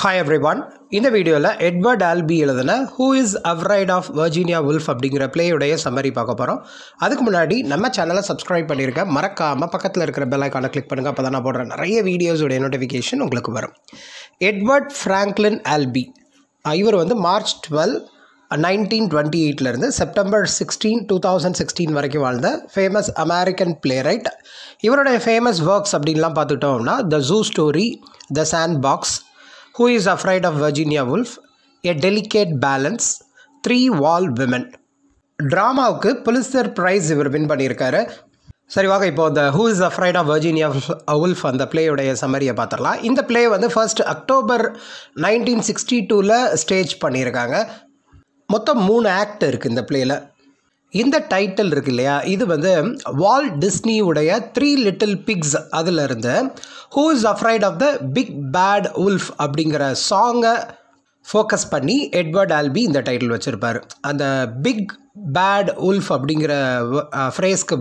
hi everyone இந்த வீடியோவில் Edward Albee எழுதின who is afraid of Virginia Woolf அப்படிங்கிற பிளேயுடைய சம்மரி பார்க்க போகிறோம் அதுக்கு முன்னாடி நம்ம சேனலை சப்ஸ்கிரைப் பண்ணியிருக்கேன் மறக்காமல் பக்கத்தில் இருக்கிற பெல் ஐக்கானை கிளிக் பண்ணுங்கள் அப்போ தான் நான் போடுற நிறைய வீடியோஸுடைய நோட்டிஃபிகேஷன் உங்களுக்கு வரும் எட்வர்ட் ஃப்ராங்க்லின் ஆல்பி அஹ் இவர் வந்து மார்ச் டுவெல் நைன்டீன் டுவெண்ட்டி எயிட்லேருந்து September sixteen two thousand sixteen வரைக்கும் வாழ்ந்த ஃபேமஸ் அமெரிக்கன் பிளேரைட் இவருடைய ஃபேமஸ் ஒர்க்ஸ் அப்படின்லாம் பார்த்துட்டோம்னா the zoo story the sandbox who is afraid of Virginia Woolf a delicate balance three tall women ட்ராமாவுக்கு Pulitzer prize இவர் win பண்ணியிருக்காரு சரி வாங்க இப்போ இந்த who is afraid of Virginia Woolf அந்த பிளேயுடைய சம்மரியை பார்த்துடலாம் இந்த பிளே வந்து ஃபர்ஸ்ட் அக்டோபர் நைன்டீன் சிக்ஸ்டி டூவில் ஸ்டேஜ் பண்ணியிருக்காங்க மொத்தம் மூணு ஆக்ட் இருக்குது இந்த பிளேயில் இந்த டைட்டில் இருக்கு இல்லையா இது வந்து வால் டிஸ்னியுடைய த்ரீ லிட்டில் பிக்ஸ் அதிலிருந்து who is afraid of the big bad wolf அப்படிங்கிற சாங்கை ஃபோக்கஸ் பண்ணி எட்வர்ட் ஆல்பி இந்த டைட்டில் வச்சுருப்பார் அந்த பிக் பேட் உல்ஃப் அப்படிங்கிற ஃப்ரேஸ்க்கு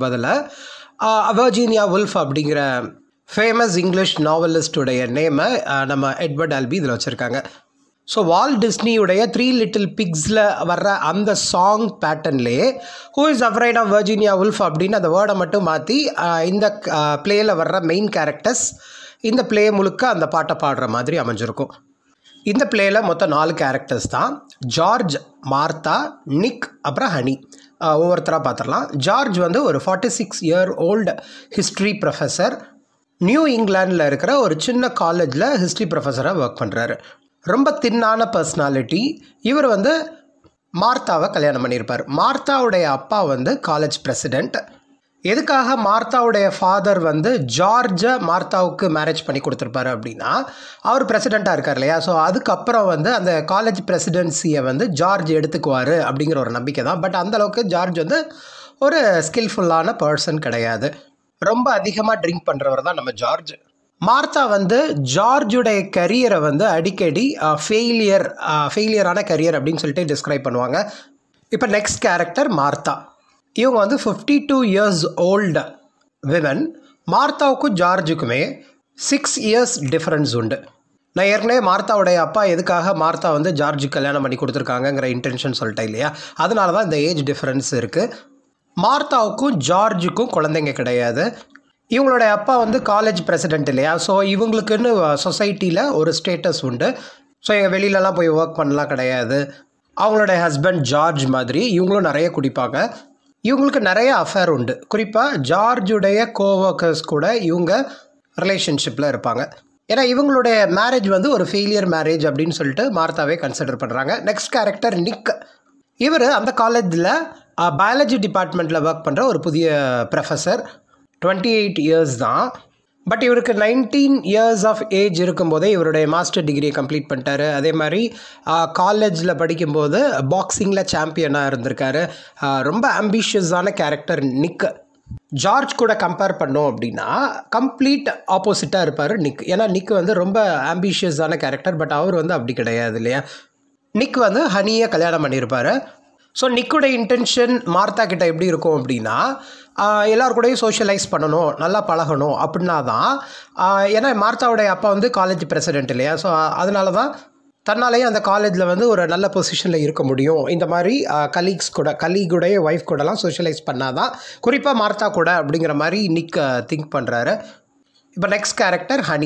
பதிலாக வர்ஜீனியா உல்ஃப் அப்படிங்கிற ஃபேமஸ் இங்கிலீஷ் நாவலிஸ்டுடைய நேமை நம்ம எட்வர்ட் ஆல்பி இதில் வச்சுருக்காங்க ஸோ வால் டிஸ்னியுடைய த்ரீ லிட்டில் பிக்ஸில் வர்ற அந்த சாங் பேட்டர்ன்லேயே who is afraid of Virginia Woolf அப்படின்னு அந்த வேர்டை மட்டும் மாற்றி இந்த பிளேயில் வர்ற மெயின் கேரக்டர்ஸ் இந்த பிளே முழுக்க அந்த பாட்டை பாடுற மாதிரி அமைஞ்சிருக்கும் இந்த பிளேயில் மொத்தம் நாலு கேரக்டர்ஸ் தான் ஜார்ஜ் மார்த்தா நிக் அப்புறம் ஹனி ஒவ்வொருத்தராக பார்த்துடலாம் ஜார்ஜ் வந்து ஒரு forty six year old history professor new இங்கிலாண்டில் இருக்கிற ஒரு சின்ன காலேஜில் ஹிஸ்ட்ரி ப்ரொஃபஸராக ஒர்க் பண்ணுறாரு ரொம்ப தின்னான பர்சனாலிட்டி இவர் வந்து மார்த்தாவை கல்யாணம் பண்ணியிருப்பார் மார்த்தாவுடைய அப்பா வந்து காலேஜ் பிரசிடெண்ட் எதுக்காக மார்த்தாவுடைய ஃபாதர் வந்து ஜார்ஜை மார்த்தாவுக்கு மேரேஜ் பண்ணி கொடுத்துருப்பாரு அப்படின்னா அவர் பிரசிடெண்ட்டாக இருக்கார் இல்லையா ஸோ அதுக்கப்புறம் வந்து அந்த காலேஜ் பிரசிடென்சியை வந்து ஜார்ஜ் எடுத்துக்குவார் அப்படிங்கிற ஒரு நம்பிக்கை தான் பட் அந்தளவுக்கு ஜார்ஜ் வந்து ஒரு ஸ்கில்ஃபுல்லான பர்சன் கிடையாது ரொம்ப அதிகமாக ட்ரிங்க் பண்ணுறவர் தான் நம்ம ஜார்ஜ் மார்த்தா வந்து ஜார்ஜுடைய கரியரை வந்து அடிக்கடி ஃபெயிலியர் ஃபெயிலியரான கரியர் அப்படின்னு சொல்லிட்டு டிஸ்கிரைப் பண்ணுவாங்க இப்போ நெக்ஸ்ட் கேரக்டர் மார்த்தா இவங்க வந்து fifty two years old women மார்த்தாவுக்கும் ஜார்ஜுக்குமே சிக்ஸ் இயர்ஸ் டிஃப்ரென்ஸ் உண்டு நான் ஏற்கனவே மார்த்தாவுடைய அப்பா எதுக்காக மார்த்தா வந்து ஜார்ஜுக்கு கல்யாணம் பண்ணி கொடுத்துருக்காங்கங்கிற இன்டென்ஷன் சொல்லிட்டேன் இல்லையா அதனால தான் இந்த ஏஜ் டிஃப்ரென்ஸ் இருக்குது மார்த்தாவுக்கும் ஜார்ஜுக்கும் குழந்தைங்க கிடையாது இவங்களுடைய அப்பா வந்து காலேஜ் பிரசிடென்ட் இல்லையா ஸோ இவங்களுக்குன்னு சொசைட்டியில் ஒரு ஸ்டேட்டஸ் உண்டு ஸோ எங்கள் வெளியிலலாம் போய் ஒர்க் பண்ணலாம் கிடையாது அவங்களுடைய ஹஸ்பண்ட் ஜார்ஜ் மாதிரி இவங்களும் நிறைய குடிப்பாங்க இவங்களுக்கு நிறைய அஃபேர் உண்டு குறிப்பாக ஜார்ஜுடைய கோவர்க்கர்ஸ் கூட இவங்க ரிலேஷன்ஷிப்பில் இருப்பாங்க ஏன்னா இவங்களுடைய மேரேஜ் வந்து ஒரு ஃபெயிலியர் மேரேஜ் அப்படின்னு சொல்லிட்டு மார்த்தாவே கன்சிடர் பண்ணுறாங்க நெக்ஸ்ட் கேரக்டர் நிக் இவர் அந்த காலேஜில் பயாலஜி டிபார்ட்மெண்ட்டில் ஒர்க் பண்ணுற ஒரு புதிய ப்ரொஃபஸர் டுவெண்ட்டி எயிட் இயர்ஸ் தான் பட் இவருக்கு நைன்டீன் இயர்ஸ் ஆஃப் ஏஜ் இருக்கும்போதே இவருடைய மாஸ்டர் டிகிரியை கம்ப்ளீட் பண்ணிட்டாரு அதே மாதிரி காலேஜில் படிக்கும்போது பாக்ஸிங்கில் சாம்பியனாக இருந்திருக்காரு ரொம்ப ஆம்பிஷியஸான கேரக்டர் நிக் ஜார்ஜ் கூட கம்பேர் பண்ணோம் அப்படின்னா கம்ப்ளீட் ஆப்போசிட்டாக இருப்பார் நிக் ஏன்னா நிக் வந்து ரொம்ப ஆம்பிஷியஸான கேரக்டர் பட் அவர் வந்து அப்படி கிடையாது இல்லையா நிக் வந்து ஹனியை கல்யாணம் பண்ணியிருப்பார் ஸோ நிக்கோட இன்டென்ஷன் மார்த்தா கிட்ட எப்படி இருக்கும் அப்படின்னா எல்லார் கூடயும் சோஷியலைஸ் பண்ணணும் நல்லா பழகணும் அப்படின்னா தான் ஏன்னா மார்த்தாவுடைய அப்பா வந்து காலேஜ் பிரசிடென்ட் இல்லையா ஸோ அதனால தான் தன்னாலேயே அந்த காலேஜில் வந்து ஒரு நல்ல பொசிஷனில் இருக்க முடியும் இந்த மாதிரி கலீக்ஸ் கூட கலீகுடைய ஒய்ஃப் கூடலாம் சோஷியலைஸ் பண்ணால் தான் குறிப்பாக மார்த்தா கூட அப்படிங்கிற மாதிரி நிக் திங்க் பண்ணுறாரு இப்போ நெக்ஸ்ட் கேரக்டர் ஹனி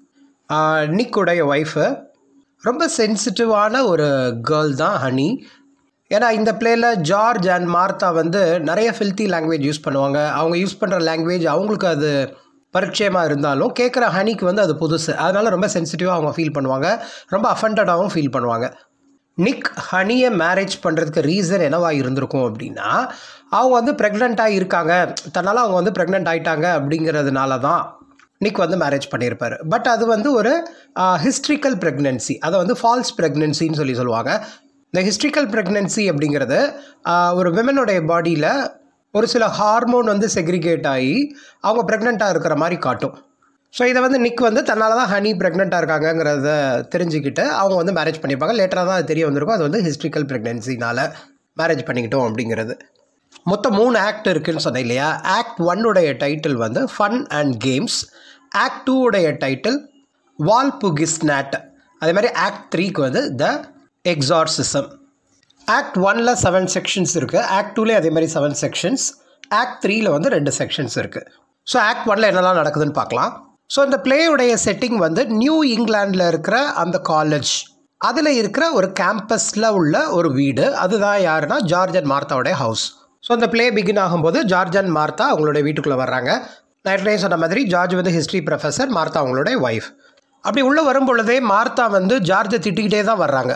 நிக்குடைய ஒய்ஃபு ரொம்ப சென்சிட்டிவான ஒரு கேர்ள் தான் ஹனி ஏன்னா இந்த பிளேயில் ஜார்ஜ் அண்ட் மார்த்தா வந்து நிறைய ஃபில்த்தி லாங்குவேஜ் யூஸ் பண்ணுவாங்க அவங்க யூஸ் பண்ணுற லாங்குவேஜ் அவங்களுக்கு அது பரிச்சயமாக இருந்தாலும் கேட்குற ஹனிக்கு வந்து அது புதுசு அதனால் ரொம்ப சென்சிட்டிவாக அவங்க ஃபீல் பண்ணுவாங்க ரொம்ப அஃபண்டடாகவும் ஃபீல் பண்ணுவாங்க நிக் ஹனியை மேரேஜ் பண்ணுறதுக்கு ரீசன் என்னவாக இருந்திருக்கும் அப்படின்னா அவங்க வந்து ப்ரெக்னெண்ட்டாக இருக்காங்க தன்னால் அவங்க வந்து ப்ரெக்னென்ட் ஆகிட்டாங்க அப்படிங்கிறதுனால தான் நிக் வந்து மேரேஜ் பண்ணியிருப்பார் பட் அது வந்து ஒரு ஹிஸ்ட்ரிக்கல் ப்ரெக்னென்சி அதை வந்து ஃபால்ஸ் ப்ரெக்னென்சின்னு சொல்லி சொல்லுவாங்க இந்த ஹிஸ்ட்ரிக்கல் ப்ரெக்னென்சி அப்படிங்கிறது ஒரு விமனுடைய பாடியில் ஒரு சில ஹார்மோன் வந்து செக்ரிகேட் ஆகி அவங்க ப்ரெக்னெண்ட்டாக இருக்கிற மாதிரி காட்டும் ஸோ இதை வந்து நிக் வந்து தன்னால் தான் ஹனி ப்ரெக்னெண்ட்டாக இருக்காங்கங்கிறத தெரிஞ்சுக்கிட்டு அவங்க வந்து மேரேஜ் பண்ணியிருப்பாங்க லேட்டராக தான் அது தெரிய வந்திருக்கும் அது வந்து ஹிஸ்ட்ரிக்கல் ப்ரெக்னென்சினால் மேரேஜ் பண்ணிக்கிட்டோம் அப்படிங்கிறது மொத்தம் மூணு ஆக்ட் இருக்குதுன்னு சொன்னேன் இல்லையா ஆக்ட் ஒன்னுடைய டைட்டில் வந்து fun and games act two உடைய டைட்டில் வால் புகிஸ் நாட் அதே மாதிரி ஆக்ட் த்ரீக்கு வந்து த எக்ஸார்சிசம் ஆக்ட் ஒனில் செவன் செக்ஷன்ஸ் இருக்குது ஆக்ட் டூலேயே அதே மாதிரி செவன் செக்ஷன்ஸ் ஆக்ட் த்ரீயில் வந்து ரெண்டு செக்ஷன்ஸ் இருக்குது ஸோ ஆக்ட் ஒனில் என்னெல்லாம் நடக்குதுன்னு பார்க்கலாம் ஸோ இந்த பிளேயுடைய செட்டிங் வந்து நியூ இங்கிலாண்டில் இருக்கிற அந்த காலேஜ் அதில் இருக்கிற ஒரு கேம்பஸில் உள்ள ஒரு வீடு அதுதான் யாருன்னா ஜார்ஜ் அண்ட் மார்த்தாவுடைய ஹவுஸ் ஸோ அந்த ப்ளே பிகின் ஆகும்போது ஜார்ஜ் அண்ட் மார்த்தா அவங்களுடைய வீட்டுக்குள்ளே வர்றாங்க நைட்லேயே சொன்ன மாதிரி ஜார்ஜ் வந்து ஹிஸ்ட்ரி ப்ரொஃபஸர் மார்த்தா அவங்களுடைய ஒய்ஃப் அப்படி உள்ளே வரும் பொழுதே மார்த்தா வந்து ஜார்ஜை திட்டிக்கிட்டே தான் வர்றாங்க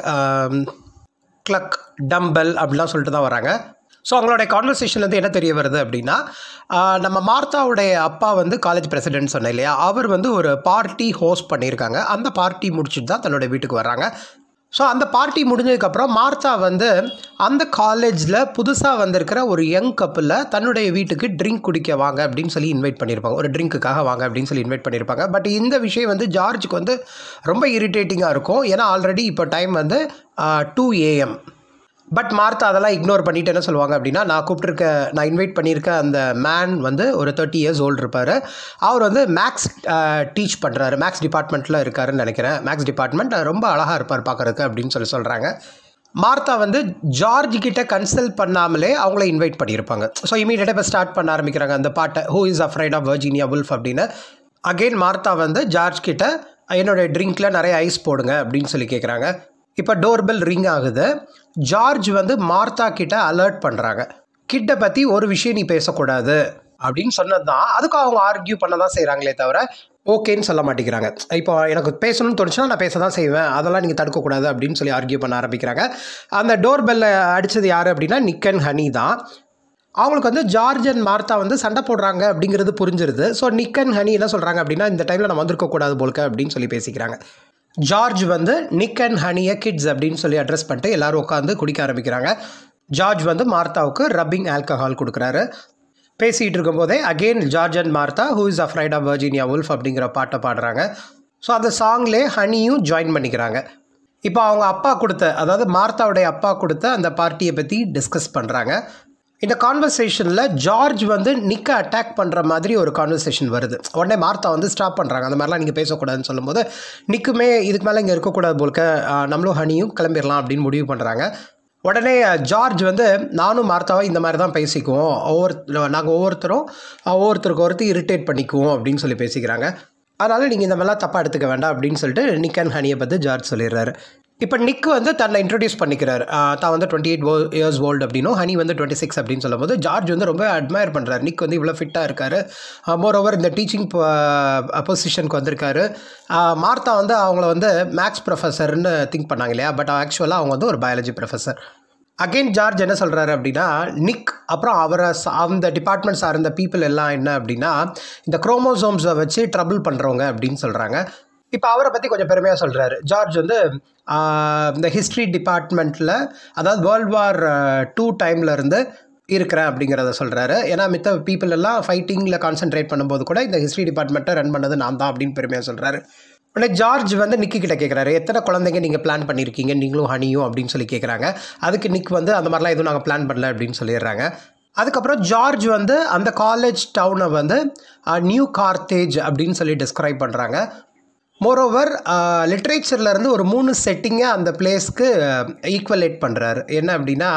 கிளக் டம்பல் அப்படிலாம் சொல்லிட்டு தான் வராங்க ஸோ அவங்களுடைய கான்வர்சேஷன்லேருந்து என்ன தெரிய வருது அப்படின்னா ஆஹ், நம்ம மார்த்தாவுடைய அப்பா வந்து காலேஜ் பிரசிடென்ட் சொன்னேன் இல்லையா அவர் வந்து ஒரு பார்ட்டி ஹோஸ்ட் பண்ணியிருக்காங்க அந்த பார்ட்டி முடிச்சுட்டு தான் தன்னோட வீட்டுக்கு வராங்க ஸோ அந்த பார்ட்டி முடிஞ்சதுக்கப்புறம் மார்த்தா வந்து அந்த காலேஜில் புதுசாக வந்திருக்கிற ஒரு யங் கப்பில் தன்னுடைய வீட்டுக்கு ட்ரிங்க் குடிக்க வாங்க அப்படின்னு சொல்லி இன்வைட் பண்ணியிருப்பாங்க ஒரு ட்ரிங்க்குக்காக வாங்க அப்படின்னு சொல்லி இன்வைட் பண்ணியிருப்பாங்க பட் இந்த விஷயம் வந்து ஜார்ஜுக்கு வந்து ரொம்ப இரிட்டேட்டிங்காக இருக்கும் ஏன்னா ஆல்ரெடி இப்போ டைம் வந்து டூ ஏஎம் பட் மார்த்தா அதெல்லாம் இக்னோர் பண்ணிட்டு என்ன சொல்லுவாங்க அப்படின்னா நான் கூப்பிட்டுருக்க நான் இன்வைட் பண்ணியிருக்க அந்த மேன் வந்து ஒரு தேர்ட்டி இயர்ஸ் ஓல்டு இருப்பார் அவர் வந்து மேக்ஸ் டீச் பண்ணுறாரு மேக்ஸ் டிபார்ட்மெண்ட்டில் இருக்காருன்னு நினைக்கிறேன் மேக்ஸ் டிபார்ட்மெண்ட் ரொம்ப அழகாக இருப்பார் பார்க்குறதுக்கு அப்படின்னு சொல்லி சொல்கிறாங்க மார்த்தா வந்து ஜார்ஜ் கிட்ட கன்சல்ட் பண்ணாமலே அவங்கள இன்வைட் பண்ணியிருப்பாங்க ஸோ இமீடியட்டாக இப்போ ஸ்டார்ட் பண்ண ஆரம்பிக்கிறாங்க அந்த பாட்டை who is afraid of Virginia Woolf அப்படின்னு அகெயின் மார்த்தா வந்து ஜார்ஜ் கிட்ட என்னோட ட்ரிங்க்கில் நிறைய ஐஸ் போடுங்க அப்படின்னு சொல்லி கேட்குறாங்க இப்போ டோர்பெல் ரிங் ஆகுது ஜார்ஜ் வந்து மார்த்தா கிட்ட அலர்ட் பண்ணுறாங்க கிட்ட பற்றி ஒரு விஷயம் நீ பேசக்கூடாது அப்படின்னு சொன்னது தான் அதுக்கு அவங்க ஆர்கியூ பண்ண தான் செய்கிறாங்களே தவிர ஓகேன்னு சொல்ல மாட்டேங்கிறாங்க இப்போ எனக்கு பேசணும்னு தோணுச்சுன்னா நான் பேச தான் செய்வேன் அதெல்லாம் நீங்கள் தடுக்கக்கூடாது அப்படின்னு சொல்லி ஆர்கியூ பண்ண ஆரம்பிக்கிறாங்க அந்த டோர் பெல்லை அடித்தது யார் அப்படின்னா நிக் அண்ட் ஹனி தான் அவங்களுக்கு வந்து ஜார்ஜ் அண்ட் மார்த்தா வந்து சண்டை போடுறாங்க அப்படிங்கிறது புரிஞ்சிருது ஸோ நிக் அண்ட் ஹனி என்ன சொல்கிறாங்க அப்படின்னா இந்த டைமில் நம்ம வந்திருக்கக்கூடாது போல்க அப்படின்னு சொல்லி பேசிக்கிறாங்க ஜார்ஜ் வந்து நிக் அண்ட் ஹனியை கிட்ஸ் அப்படின்னு சொல்லி அட்ரஸ் பண்ணிட்டு எல்லாரும் உட்காந்து குடிக்க ஆரம்பிக்கிறாங்க ஜார்ஜ் வந்து மார்த்தாவுக்கு ரப்பிங் ஆல்கஹால் கொடுக்குறாரு பேசிகிட்டு இருக்கும்போதே again George and Martha who is afraid of Virginia Woolf அப்படிங்கிற பாட்டை பாடுறாங்க ஸோ அந்த சாங்லேயே ஹனியும் ஜாயின் பண்ணிக்கிறாங்க இப்போ அவங்க அப்பா கொடுத்த அதாவது மார்த்தாவுடைய அப்பா கொடுத்த அந்த பார்ட்டியை பற்றி டிஸ்கஸ் பண்ணுறாங்க இந்த கான்வர்சேஷனில் ஜார்ஜ் வந்து நிக்க அட்டாக் பண்ணுற மாதிரி ஒரு கான்வர்சேஷன் வருது உடனே மார்த்தா வந்து ஸ்டாப் பண்ணுறாங்க அந்த மாதிரிலாம் நீங்கள் பேசக்கூடாதுன்னு சொல்லும்போது நிக்குமே இதுக்கு மேலே இங்கே இருக்கக்கூடாது போல்க ஆஹ், நம்மளும் ஹனியும் கிளம்பிடலாம் அப்படின்னு முடிவு பண்ணுறாங்க உடனே ஜார்ஜ் வந்து நானும் மார்த்தாவும் இந்த மாதிரி தான் பேசிக்குவோம் ஒவ்வொரு நாங்கள் ஒவ்வொருத்தரும் ஆஹ், ஒவ்வொருத்தருக்கு ஒருத்தர் இரிட்டேட் பண்ணிக்குவோம் அப்படின்னு சொல்லி பேசிக்கிறாங்க அதனால் நீங்கள் இந்த மாதிரிலாம் தப்பாக எடுத்துக்க வேண்டாம் அப்படின்னு சொல்லிட்டு நிக் அண்ட் ஹனியை பற்றி ஜார்ஜ் சொல்லிடுறாரு இப்போ நிக் வந்து தன்னை இன்ட்ரடியூஸ் பண்ணிக்கிறார் ஆஹ் தான் வந்து டுவெண்ட்டி எயிட் இயர்ஸ் ஓல்டு அப்படின்னும் ஹனி வந்து டுவெண்ட்டி சிக்ஸ் அப்படின்னு சொல்லும்போது ஜார்ஜ் வந்து ரொம்ப அட்மையர் பண்ணுறாரு நிக் வந்து இவ்வளோ ஃபிட்டாக இருக்காரு மோர் ஓவர் இந்த டீச்சிங் பொசிஷனுக்கு வந்திருக்காரு ஆஹ் மார்த்தா வந்து அவங்கள வந்து மேக்ஸ் ப்ரொஃபஸர்னு திங்க் பண்ணாங்க இல்லையா பட் ஆக்சுவலாக அவங்க வந்து ஒரு பயாலஜி ப்ரொஃபஸர் அகெயின் ஜார்ஜ் என்ன சொல்கிறாரு அப்படின்னா நிக் அப்புறம் அவரை ச- அந்த டிபார்ட்மெண்ட் சார்ந்த பீப்புள் எல்லாம் என்ன அப்படின்னா இந்த குரோமோசோம்ஸை வச்சு ட்ரபிள் பண்ணுறவங்க அப்படின்னு சொல்கிறாங்க இப்போ அவரை பற்றி கொஞ்சம் பெருமையாக சொல்கிறாரு ஜார்ஜ் வந்து ஆஹ், இந்த ஹிஸ்ட்ரி டிபார்ட்மெண்ட்டில் அதாவது வேர்ல்ட் வார் டூ டைம்லேருந்து இருக்கிறேன் அப்படிங்கிறத சொல்கிறாரு ஏன்னா மித்த பீப்புள் எல்லாம் ஃபைட்டிங்கில் கான்சென்ட்ரேட் பண்ணும்போது கூட இந்த ஹிஸ்ட்ரி டிபார்ட்மெண்ட்டை ரன் பண்ணது நான் தான் அப்படின்னு பெருமையாக சொல்கிறாரு உடனே ஜார்ஜ் வந்து நிக்கி கிட்ட கேட்குறாரு எத்தனை குழந்தைங்க நீங்கள் பிளான் பண்ணியிருக்கீங்க நீங்களும் ஹனியும் அப்படின்னு சொல்லி கேட்குறாங்க அதுக்கு நிக் வந்து அந்த மாதிரிலாம் எதுவும் நாங்கள் பிளான் பண்ணல அப்படின்னு சொல்லிடுறாங்க அதுக்கப்புறம் ஜார்ஜ் வந்து அந்த காலேஜ் டவுனை வந்து நியூ கார்த்தேஜ் அப்படின்னு சொல்லி டிஸ்கிரைப் பண்ணுறாங்க மோரோவர் லிட்ரேச்சர்லேருந்து ஒரு மூணு செட்டிங்கை அந்த பிளேஸ்க்கு ஈக்குவலேட் பண்ணுறாரு என்ன அப்படின்னா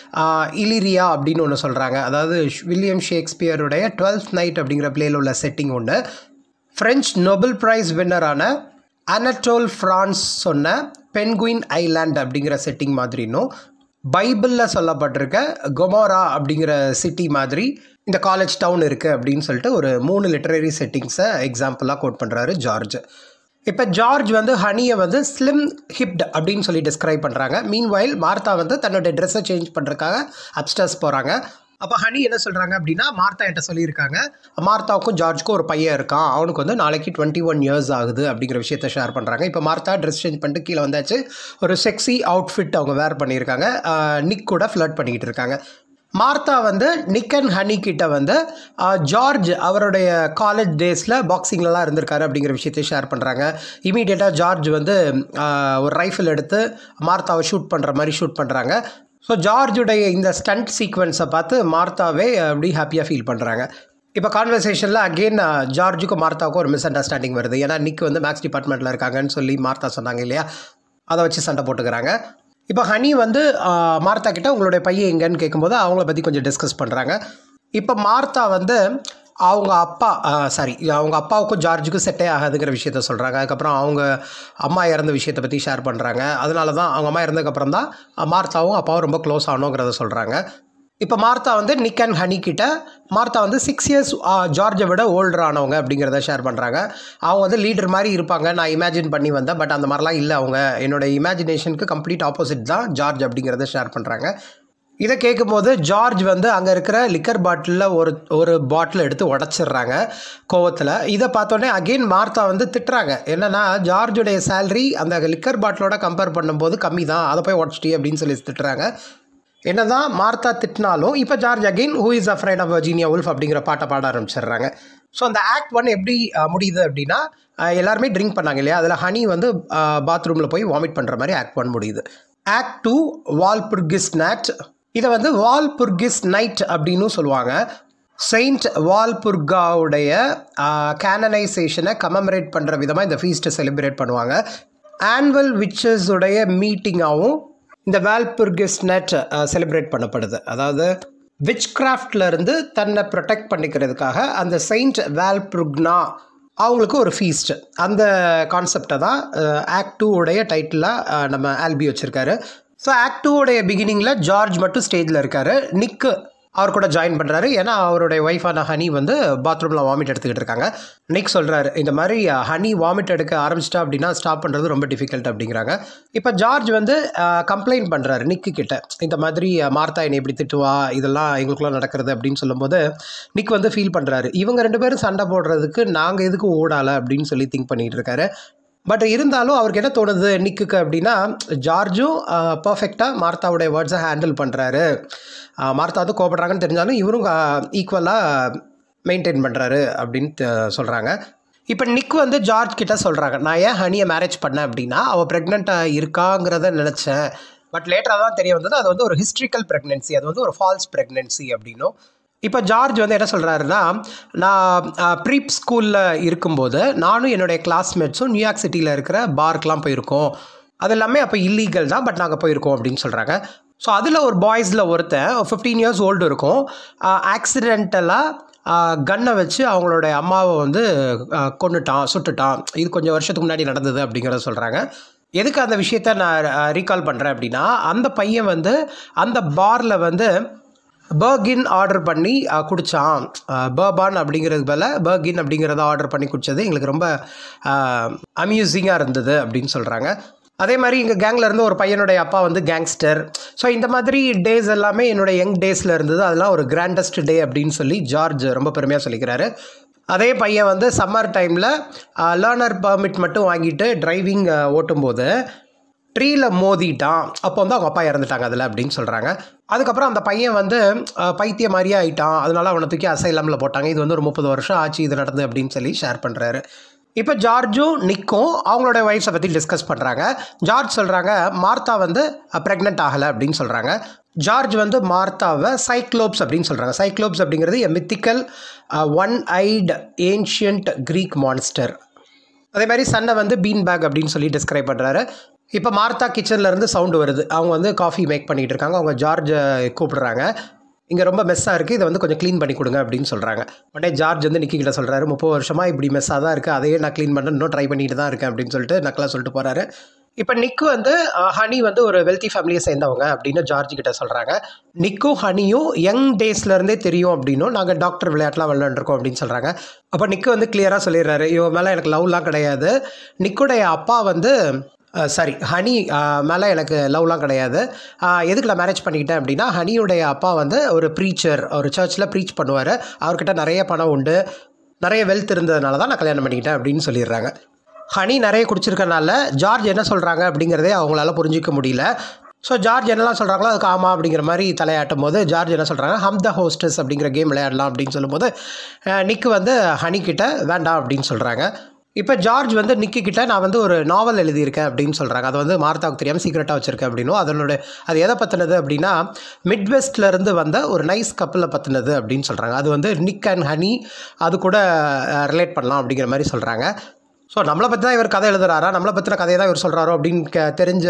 இலிரியா அப்படின்னு ஒன்று சொல்கிறாங்க அதாவது ஷ்- வில்லியம் ஷேக்ஸ்பியருடைய டுவெல்த் நைட் அப்படிங்கிற பிளேயில் உள்ள செட்டிங் ஒன்று ஃப்ரெஞ்ச் நோபல் பிரைஸ் வின்னரான அனட்டோல் ஃப்ரான்ஸ் சொன்ன பென்குயின் ஐலாண்ட் அப்படிங்கிற செட்டிங் மாதிரினும் பைபிளில் சொல்லப்பட்டிருக்க கொமோரா அப்படிங்கிற சிட்டி மாதிரி இந்த காலேஜ் டவுன் இருக்குது அப்படின்னு சொல்லிட்டு ஒரு மூணு லிட்டரரி செட்டிங்ஸை எக்ஸாம்பிளாக கோட் பண்ணுறாரு ஜார்ஜ் இப்போ ஜார்ஜ் வந்து ஹனியை வந்து ஸ்லிம் ஹிப்ட் அப்படின்னு சொல்லி டிஸ்கிரைப் பண்ணுறாங்க மீன்வைல் மார்த்தா வந்து தன்னுடைய ட்ரெஸ்ஸை சேஞ்ச் பண்ணுறதுக்காக அப்ஸ்டர்ஸ் போகிறாங்க அப்போ ஹனி என்ன சொல்கிறாங்க அப்படின்னா மார்த்தா என்கிட்ட சொல்லியிருக்காங்க மார்த்தாவுக்கும் ஜார்ஜுக்கும் ஒரு பையன் இருக்கான் அவனுக்கு வந்து நாளைக்கு டுவெண்ட்டி ஒன் இயர்ஸ் ஆகுது அப்படிங்கிற விஷயத்த ஷேர் பண்ணுறாங்க இப்போ மார்த்தா ட்ரெஸ் சேஞ்ச் பண்ணிட்டு கீழே வந்தாச்சு ஒரு செக்ஸி அவுட்ஃபிட் அவங்க வேர் பண்ணியிருக்காங்க ஆஹ் நிக் கூட ஃப்ளட் பண்ணிக்கிட்டு இருக்காங்க மார்த்தா வந்து நிக் அண்ட் ஹனி கிட்ட வந்து ஆஹ், ஜார்ஜ் அவருடைய காலேஜ் டேஸில் பாக்ஸிங்லலாம் இருந்திருக்காரு அப்படிங்கிற விஷயத்தை ஷேர் பண்ணுறாங்க இமீடியட்டாக ஜார்ஜ் வந்து ஆஹ், ஒரு ரைஃபிள் எடுத்து மார்த்தாவை ஷூட் பண்ணுற மாதிரி ஷூட் பண்ணுறாங்க ஸோ ஜார்ஜுடைய இந்த ஸ்டண்ட் சீக்வன்ஸை பார்த்து மார்த்தாவே அப்படி ஹாப்பியாக ஃபீல் பண்ணுறாங்க இப்போ கான்வர்சேஷனில் அகெயின் ஜார்ஜுக்கும் மார்த்தாவுக்கும் ஒரு மிஸ் அண்டர்ஸ்டாண்டிங் வருது ஏன்னா நிக் வந்து மேக்ஸ் டிபார்ட்மெண்ட்டில் இருக்காங்கன்னு சொல்லி மார்த்தா சொன்னாங்க இல்லையா அதை வச்சு சண்டை போட்டுக்கிறாங்க இப்போ ஹனி வந்து ஆஹ், மார்த்தா கிட்ட உங்களுடைய பையன் எங்கன்னு கேட்கும்போது அவங்கள பற்றி கொஞ்சம் டிஸ்கஸ் பண்ணுறாங்க இப்போ மார்த்தா வந்து அவங்க அப்பா சாரி அவங்க அப்பாவுக்கும் ஜார்ஜுக்கும் செட்டே ஆகாதுங்கிற விஷயத்த சொல்கிறாங்க அதுக்கப்புறம் அவங்க அம்மா இறந்த விஷயத்தை பற்றி ஷேர் பண்ணுறாங்க அதனால தான் அவங்க அம்மா இறந்ததுக்கப்புறம் தான் மார்த்தாவும் அப்பாவும் ரொம்ப க்ளோஸ் ஆனோங்கிறத சொல்கிறாங்க இப்போ மார்த்தா வந்து நிக் அண்ட் ஹனி கிட்ட மார்த்தா வந்து சிக்ஸ் இயர்ஸ் ஜார்ஜை விட ஓல்டர் ஆனவங்க அப்படிங்கிறத ஷேர் பண்ணுறாங்க அவங்க வந்து லீடர் மாதிரி இருப்பாங்க நான் இமேஜின் பண்ணி வந்தேன் பட் அந்த மாதிரிலாம் இல்லை அவங்க என்னோட இமேஜினேஷனுக்கு கம்ப்ளீட் ஆப்போசிட் தான் ஜார்ஜ் அப்படிங்கிறத ஷேர் பண்ணுறாங்க இதை கேட்கும்போது ஜார்ஜ் வந்து அங்கே இருக்கிற லிக்கர் பாட்டிலில் ஒரு ஒரு பாட்டில் எடுத்து உடச்சிடுறாங்க கோவத்தில் இதை பார்த்தோன்னே அகெயின் மார்த்தா வந்து திட்டுறாங்க என்னன்னா ஜார்ஜுடைய சேலரி அந்த லிக்கர் பாட்டிலோட கம்பேர் பண்ணும்போது கம்மி தான் அதை போய் உடச்சிட்டி அப்படின்னு சொல்லி திட்டுறாங்க என்னதான் மார்த்தா திட்டினாலும் இப்போ George again who is afraid of Virginia Woolf அப்படிங்கிற பாட்டை பாட ஆரம்பிச்சிடுறாங்க ஸோ அந்த ஆக்ட் ஒன் எப்படி அஹ், முடியுது அப்படின்னா அஹ், எல்லாருமே ட்ரிங்க் பண்ணாங்க இல்லையா அதில் ஹனி வந்து பாத்ரூமில் போய் வாமிட் பண்ணுற மாதிரி ஆக்ட் ஒன் முடியுது ஆக்ட் டூ வால்புர்கிஸ் நைட் இதை வந்து வால்புர்கிஸ் நைட் அப்படின்னு சொல்லுவாங்க செயின்ட் வால்புர்காவுடைய கேனனைசேஷனை கமமரேட் பண்ணுற விதமாக இந்த ஃபீஸ்ட்டை செலிப்ரேட் பண்ணுவாங்க ஆனுவல் விச்சஸுடைய மீட்டிங்காகவும் இந்த வால்புர்கிஸ் நெட் செலிப்ரேட் பண்ணப்படுது அதாவது விச் இருந்து தன்னை ப்ரொடெக்ட் பண்ணிக்கிறதுக்காக அந்த செயின்ட் வால்புர்க்னா அவங்களுக்கு ஒரு ஃபீஸ்ட் அந்த கான்செப்டை தான் ஆக்ட் டூ உடைய டைட்டிலாக நம்ம ஆல்பி வச்சுருக்காரு ஸோ ஆக்ட் டூ உடைய பிகினிங்கில் ஜார்ஜ் மட்டும் ஸ்டேஜில் இருக்காரு நிக்கு அவர் கூட ஜாயின் பண்ணுறாரு ஏன்னா அவருடைய ஒய்ஃபான ஹனி வந்து பாத்ரூமில் வாமிட் எடுத்துக்கிட்டு இருக்காங்க நிக் சொல்கிறாரு இந்த மாதிரி ஹனி வாமிட் எடுக்க ஆரம்பிச்சிட்டா அப்படின்னா ஸ்டாப் பண்ணுறது ரொம்ப டிஃபிகல்ட் அப்படிங்கிறாங்க இப்போ ஜார்ஜ் வந்து கம்ப்ளைண்ட் பண்ணுறாரு நிக்கு கிட்ட இந்த மாதிரி அஹ், மார்த்தா என்னை இப்படி திட்டுவா இதெல்லாம் எங்களுக்குள்ள நடக்கிறது அப்படின்னு சொல்லும்போது நிக் வந்து ஃபீல் பண்ணுறாரு இவங்க ரெண்டு பேரும் சண்டை போடுறதுக்கு நாங்கள் எதுக்கு ஓடால அப்படின்னு சொல்லி திங்க் பண்ணிட்டு இருக்காரு பட் இருந்தாலும் அவருக்கு என்ன தோணுது நிக்குக்கு அப்படின்னா ஜார்ஜும் பர்ஃபெக்டாக மார்த்தாவுடைய வேர்ட்ஸை ஹேண்டில் பண்ணுறாரு மார்த்தா வந்து கோபப்படுறாங்கன்னு தெரிஞ்சாலும் இவரும் ஈக்குவலாக மெயின்டைன் பண்ணுறாரு அப்படின்னு சொல்கிறாங்க இப்போ நிக் வந்து ஜார்ஜ் கிட்ட சொல்கிறாங்க நான் ஏன் ஹனியை மேரேஜ் பண்ணேன் அப்படின்னா அவள் ப்ரெக்னெண்ட்டாக இருக்காங்கிறத நினச்சேன் பட் லேட்டராக தான் தெரிய வந்தது அது வந்து ஒரு ஹிஸ்ட்ரிக்கல் ப்ரெக்னென்சி அது வந்து ஒரு ஃபால்ஸ் ப்ரெக்னென்சி அப்படின்னும் இப்போ ஜார்ஜ் வந்து என்ன சொல்கிறாருன்னா நான் ப்ரீப் ஸ்கூலில் இருக்கும்போது நானும் என்னுடைய கிளாஸ்மேட்ஸும் நியூயார்க் சிட்டியில் இருக்கிற பார்க்கெலாம் போயிருக்கோம் அது எல்லாமே அப்போ இல்லீகல் தான் பட் நாங்கள் போயிருக்கோம் அப்படின்னு சொல்கிறாங்க ஸோ அதில் ஒரு பாய்ஸில் ஒருத்தன் ஃபிஃப்டீன் இயர்ஸ் ஓல்டு இருக்கும் ஆக்சிடென்டலாக கன்னை வச்சு அவங்களோட அம்மாவை வந்து ஆஹ், கொன்னுட்டான் சுட்டுட்டான் இது கொஞ்சம் வருஷத்துக்கு முன்னாடி நடந்தது அப்படிங்கிறத சொல்கிறாங்க எதுக்கு அந்த விஷயத்த நான் ரீகால் பண்ணுறேன் அப்படின்னா அந்த பையன் வந்து அந்த பாரில் வந்து பர்கின் ஆர்டர் பண்ணி அஹ், குடிச்சான் பர்பான் அப்படிங்கிறதுக்கு பதில் பர்கின் அப்படிங்கிறத ஆர்டர் பண்ணி குடித்தது எங்களுக்கு ரொம்ப அம்யூசிங்காக இருந்தது அப்படின்னு சொல்கிறாங்க அதே மாதிரி எங்கள் கேங்கில் இருந்து ஒரு பையனுடைய அப்பா வந்து கேங்ஸ்டர் ஸோ இந்த மாதிரி டேஸ் எல்லாமே என்னோட யங் டேஸில் இருந்தது அதெல்லாம் ஒரு கிராண்டஸ்ட் டே அப்படின்னு சொல்லி ஜார்ஜ் ரொம்ப பெருமையாக சொல்லிக்கிறாரு அதே பையன் வந்து சம்மர் டைமில் லேர்னர் பர்மிட் மட்டும் வாங்கிட்டு டிரைவிங் ஓட்டும்போது ட்ரீல மோதிட்டான் அப்போ வந்து அவங்க அப்பா இறந்துட்டாங்க அதில் அப்படின்னு சொல்கிறாங்க அதுக்கப்புறம் அந்த பையன் வந்து அஹ், பைத்திய மாதிரியே ஆயிட்டான் அதனால அவனை தூக்கி அசைலமில் போட்டாங்க இது வந்து ஒரு முப்பது வருஷம் ஆச்சு இது நடந்தது அப்படின்னு சொல்லி ஷேர் பண்ணுறாரு இப்போ ஜார்ஜும் நிக்கும் அவங்களோட ஒய்ஃப்ஸை பற்றி டிஸ்கஸ் பண்ணுறாங்க ஜார்ஜ் சொல்கிறாங்க மார்த்தா வந்து ப்ரெக்னென்ட் ஆகலை அப்படின்னு சொல்கிறாங்க ஜார்ஜ் வந்து மார்த்தாவை சைக்ளோப்ஸ் அப்படின்னு சொல்கிறாங்க சைக்ளோப்ஸ் அப்படிங்கிறது a mythical one eyed ancient Greek monster அதே மாதிரி சன்னை வந்து பீன் பேக் அப்படின்னு சொல்லி டிஸ்கிரைப் பண்ணுறாரு இப்போ மார்த்தா கிச்சன்ல இருந்து சவுண்டு வருது அவங்க வந்து காஃபி மேக் பண்ணிட்டு இருக்காங்க அவங்க ஜார்ஜை கூப்பிடுறாங்க இங்கே ரொம்ப மெஸ்ஸாக இருக்குது இதை வந்து கொஞ்சம் க்ளீன் பண்ணி கொடுங்க அப்படின்னு சொல்கிறாங்க உடனே ஜார்ஜ் வந்து நிக்கி கிட்ட சொல்கிறாரு முப்பது வருஷமாக இப்படி மெஸ்ஸாக தான் இருக்குது அதையே நான் க்ளீன் பண்ண இன்னும் ட்ரை பண்ணிட்டு தான் இருக்கேன் அப்படின்னு சொல்லிட்டு நக்கலாக சொல்லிட்டு போகிறாரு இப்போ நிக்கு வந்து அஹ், ஹனி வந்து ஒரு வெல்த்தி ஃபேமிலியை சேர்ந்தவங்க அப்படின்னு ஜார்ஜ் கிட்ட சொல்கிறாங்க நிக்கும் ஹனியும் யங் டேஸ்லேருந்தே தெரியும் அப்படின்னும் நாங்கள் டாக்டர் விளையாட்டுலாம் விளையாண்டுருக்கோம் அப்படின்னு சொல்கிறாங்க அப்போ நிக்கு வந்து கிளியராக சொல்லிடுறாரு இவன் மேலே எனக்கு லவ்லாம் கிடையாது நிக்குடைய அப்பா வந்து சாரி ஹனி மேலே எனக்கு லவ்லாம் கிடையாது அஹ், எதுக்கு நான் மேரேஜ் பண்ணிக்கிட்டேன் அப்படின்னா ஹனியுடைய அப்பா வந்து ஒரு ப்ரீச்சர் ஒரு சர்ச்சில் ப்ரீச் பண்ணுவார் அவர்கிட்ட நிறைய பணம் உண்டு நிறைய வெல்த் இருந்ததுனால தான் நான் கல்யாணம் பண்ணிக்கிட்டேன் அப்படின்னு சொல்லிடுறாங்க ஹனி நிறைய குடிச்சிருக்கனால ஜார்ஜ் என்ன சொல்கிறாங்க அப்படிங்கிறதே அவங்களால புரிஞ்சிக்க முடியல ஸோ ஜார்ஜ் என்னெல்லாம் சொல்கிறாங்களோ அதுக்கு ஆமாம் அப்படிங்கிற மாதிரி தலையாட்டும் போது ஜார்ஜ் என்ன சொல்கிறாங்க ஹம் த ஹோஸ்டஸ் அப்படிங்கிற கேம் விளையாடலாம் அப்படின்னு சொல்லும்போது அஹ், நிக்கு வந்து ஹனி கிட்ட வேண்டாம் அப்படின்னு சொல்கிறாங்க இப்போ ஜார்ஜ் வந்து நிக்கி கிட்ட நான் வந்து ஒரு நாவல் எழுதியிருக்கேன் அப்படின்னு சொல்கிறாங்க அது வந்து மார்த்தாவுக்கு தெரியாமல் சீக்கிரட்டாக வச்சுருக்கேன் அப்படின்னும் அதனோட அது எதை பற்றினது அப்படின்னா மிட்வெஸ்ட்லேருந்து வந்த ஒரு நைஸ் கப்பலை பற்றினது அப்படின்னு சொல்கிறாங்க அது வந்து நிக் அண்ட் ஹனி அது கூட ரிலேட் பண்ணலாம் அப்படிங்கிற மாதிரி சொல்கிறாங்க ஸோ நம்மளை பற்றி தான் இவர் கதை எழுதுறாரா நம்மளை பற்றின கதையை தான் இவர் சொல்கிறாரோ அப்படின்னு க- தெரிஞ்ச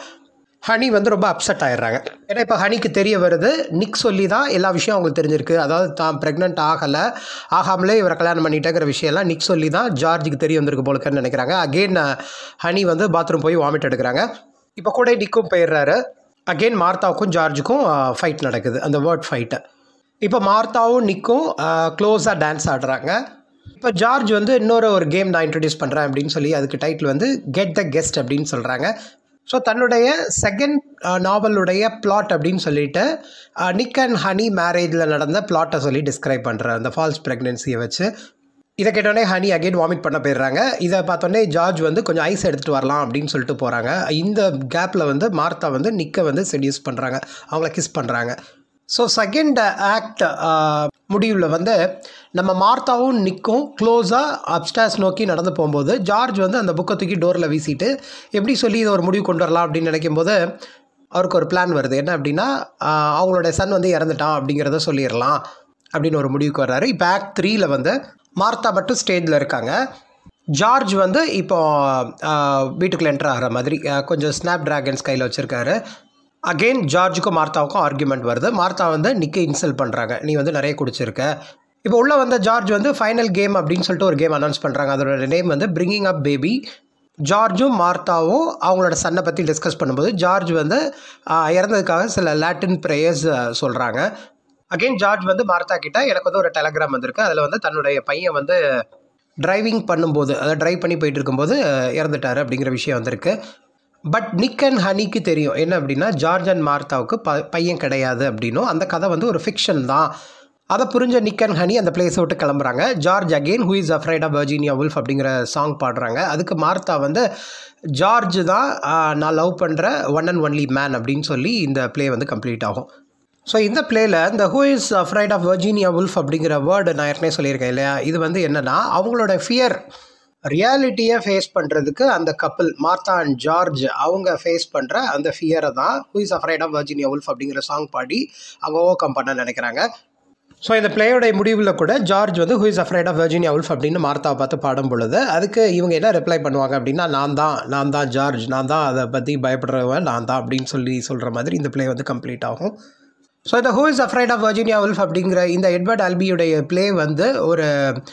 ஹனி வந்து ரொம்ப அப்செட் ஆயிடுறாங்க ஏன்னா இப்போ ஹனிக்கு தெரிய வருது நிக் சொல்லி தான் எல்லா விஷயம் அவங்களுக்கு தெரிஞ்சிருக்கு அதாவது தான் ப்ரெக்னென்ட் ஆகலை ஆகாமலே இவரை கல்யாணம் பண்ணிட்டேங்கிற விஷயம்லாம் நிக் சொல்லி தான் ஜார்ஜுக்கு தெரிய வந்திருக்கு போலுக்குன்னு நினைக்கிறாங்க அகெயின் ஹனி வந்து பாத்ரூம் போய் வாமிட் எடுக்கிறாங்க இப்போ கூட நிக்கும் போயிடுறாரு அகெயின் மார்த்தாவுக்கும் ஜார்ஜுக்கும் ஃபைட் நடக்குது அந்த வேர்ட் ஃபைட்டு இப்போ மார்த்தாவும் நிக்கும் க்ளோஸாக டான்ஸ் ஆடுறாங்க இப்போ ஜார்ஜ் வந்து இன்னொரு ஒரு கேம் நான் இன்ட்ரடியூஸ் பண்ணுறேன் அப்படின்னு சொல்லி அதுக்கு டைட்டில் வந்து கெட் த கெஸ்ட் அப்படின்னு சொல்கிறாங்க ஸோ தன்னுடைய செகண்ட் நாவலுடைய பிளாட் அப்படின்னு சொல்லிட்டு நிக் அண்ட் ஹனி மேரேஜில் நடந்த பிளாட்டை சொல்லி டிஸ்கிரைப் பண்ணுறேன் அந்த ஃபால்ஸ் ப்ரெக்னென்சியை வச்சு இதை கேட்டோடனே ஹனி அகைன் வாமிட் பண்ண போயிடுறாங்க இதை பார்த்தோன்னே ஜார்ஜ் வந்து கொஞ்சம் ஐஸ் எடுத்துகிட்டு வரலாம் அப்படின்னு சொல்லிட்டு போகிறாங்க இந்த கேப்பில் வந்து மார்த்தா வந்து நிக்கை வந்து செடியூஸ் பண்ணுறாங்க அவங்கள கிஸ் பண்ணுறாங்க ஸோ செகண்ட் ஆக்ட் முடிவில் வந்து நம்ம மார்த்தாவும் நிக்கும் க்ளோஸாக அப்டாஸ் நோக்கி நடந்து போகும்போது ஜார்ஜ் வந்து அந்த புக்கை தூக்கி டோரில் வீசிட்டு எப்படி சொல்லி இதை ஒரு முடிவு கொண்டு வரலாம் அப்படின்னு நினைக்கும் போது அவருக்கு ஒரு பிளான் வருது என்ன அப்படின்னா ஆஹ், அவங்களோட சன் வந்து இறந்துட்டான் அப்படிங்கிறத சொல்லிடலாம் அப்படின்னு ஒரு முடிவுக்கு வர்றாரு இப்போ ஆக்ட் த்ரீல வந்து மார்த்தா மட்டும் ஸ்டேஜில் இருக்காங்க ஜார்ஜ் வந்து இப்போ ஆஹ், வீட்டுக்குள்ள என்டர் ஆகிற மாதிரி ஆஹ், கொஞ்சம் ஸ்னாப் டிராகன்ஸ் கையில் வச்சுருக்காரு அகெயின் ஜார்ஜுக்கும் மார்த்தாவுக்கும் ஆர்குமெண்ட் வருது மார்த்தா வந்து நிக்க இன்சல்ட் பண்ணுறாங்க நீ வந்து நிறைய குடிச்சிருக்க இப்போ உள்ள வந்த ஜார்ஜ் வந்து ஃபைனல் கேம் அப்படின்னு சொல்லிட்டு ஒரு கேம் அனௌன்ஸ் பண்ணுறாங்க அதோட நேம் வந்து பிரிங்கிங் அப் பேபி ஜார்ஜும் மார்த்தாவும் அவங்களோட சன்னை பற்றி டிஸ்கஸ் பண்ணும்போது ஜார்ஜ் வந்து ஆஹ், இறந்ததுக்காக சில லாட்டின் ப்ரேயர்ஸ் சொல்கிறாங்க அகெயின் ஜார்ஜ் வந்து மார்த்தா கிட்ட எனக்கு வந்து ஒரு டெலகிராம் வந்திருக்கு அதில் வந்து தன்னுடைய பையன் வந்து டிரைவிங் பண்ணும்போது அதாவது டிரைவ் பண்ணி போயிட்டு இருக்கும்போது அஹ், இறந்துட்டாரு அப்படிங்கிற விஷயம் வந்திருக்கு பட் நிக் அண்ட் ஹனிக்கு தெரியும் என்ன அப்படின்னா ஜார்ஜ் அண்ட் மார்த்தாவுக்கு ப பையன் கிடையாது அப்படின்னும் அந்த கதை வந்து ஒரு ஃபிக்ஷன் தான் அதை புரிஞ்ச நிக் அண்ட் ஹனி அந்த பிளேஸை விட்டு கிளம்புறாங்க George again who is afraid of Virginia Woolf அப்படிங்கிற சாங் பாடுறாங்க அதுக்கு மார்த்தா வந்து ஜார்ஜ் தான் ஆஹ், நான் லவ் பண்ணுற ஒன் அண்ட் ஒன்லி மேன் அப்படின்னு சொல்லி இந்த ப்ளே வந்து கம்ப்ளீட் ஆகும் ஸோ இந்த பிளேயில் இந்த who is afraid of Virginia Woolf அப்படிங்கிற வேர்டு நான் ஏற்கனவே சொல்லியிருக்கேன் இல்லையா இது வந்து என்னென்னா அவங்களோட ஃபியர் ரியாலிட்டியை ஃபேஸ் பண்ணுறதுக்கு அந்த கப்பல் மார்த்தா அண்ட் ஜார்ஜ் அவங்க ஃபேஸ் பண்ணுற அந்த ஃபியரை தான் who is afraid of Virginia Woolf அப்படிங்கிற சாங் பாடி அவங்க ஓவர் கம் பண்ண நினைக்கிறாங்க ஸோ இந்த பிளேயோட முடிவில் கூட ஜார்ஜ் வந்து who is afraid of Virginia Woolf அப்படின்னு மார்த்தாவை பார்த்து பாடும் பொழுது அதுக்கு இவங்க என்ன ரிப்ளை பண்ணுவாங்க அப்படின்னா நான் தான் நான் தான் ஜார்ஜ் நான் தான் அதை பற்றி பயப்படுறவன் நான் தான் அப்படின்னு சொல்லி சொல்கிற மாதிரி இந்த பிளே வந்து கம்ப்ளீட் ஆகும் ஸோ இந்த who is afraid of Virginia Woolf அப்படிங்கிற இந்த எட்வர்ட் ஆல்பியுடைய ப்ளே வந்து ஒரு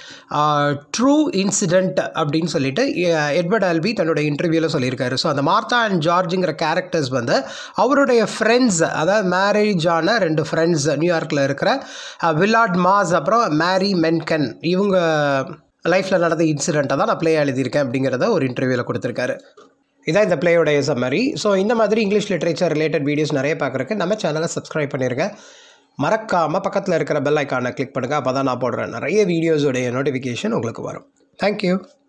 ட்ரூ இன்சிடெண்ட் அப்படின்னு சொல்லிட்டு அஹ், எட்வர்ட் ஆல்பி தன்னோட இன்டர்வியூவில் சொல்லியிருக்காரு ஸோ அந்த மார்த்தா அண்ட் ஜார்ஜுங்கிற கேரக்டர்ஸ் வந்து அவருடைய ஃப்ரெண்ட்ஸ் அதாவது மேரேஜ் ஆன ரெண்டு ஃப்ரெண்ட்ஸ் நியூயார்க்கில் இருக்கிற அஹ், வில்லார்ட் மாஸ் அப்புறம் மேரி மென்கன் இவங்க லைஃப்பில் நடந்த இன்சிடெண்ட்டை தான் நான் ப்ளே எழுதியிருக்கேன் அப்படிங்கிறத ஒரு இன்டர்வியூவில் கொடுத்துருக்காரு இதான் இந்த பிளேயோடைய சம்மரி ஸோ இந்த மாதிரி இங்கிலீஷ் லிட்ரேச்சர் ரிலேட்டட் வீடியோஸ் நிறைய பார்க்குறக்கு நம்ம சேனலை சப்ஸ்கிரைப் பண்ணிருங்க மறக்காமல் பக்கத்தில் இருக்கிற பெல் ஐக்கானை கிளிக் பண்ணுங்கள் அப்போ தான் நான் போடுறேன் நிறைய வீடியோஸோடைய நோட்டிஃபிகேஷன் உங்களுக்கு வரும் தேங்க்யூ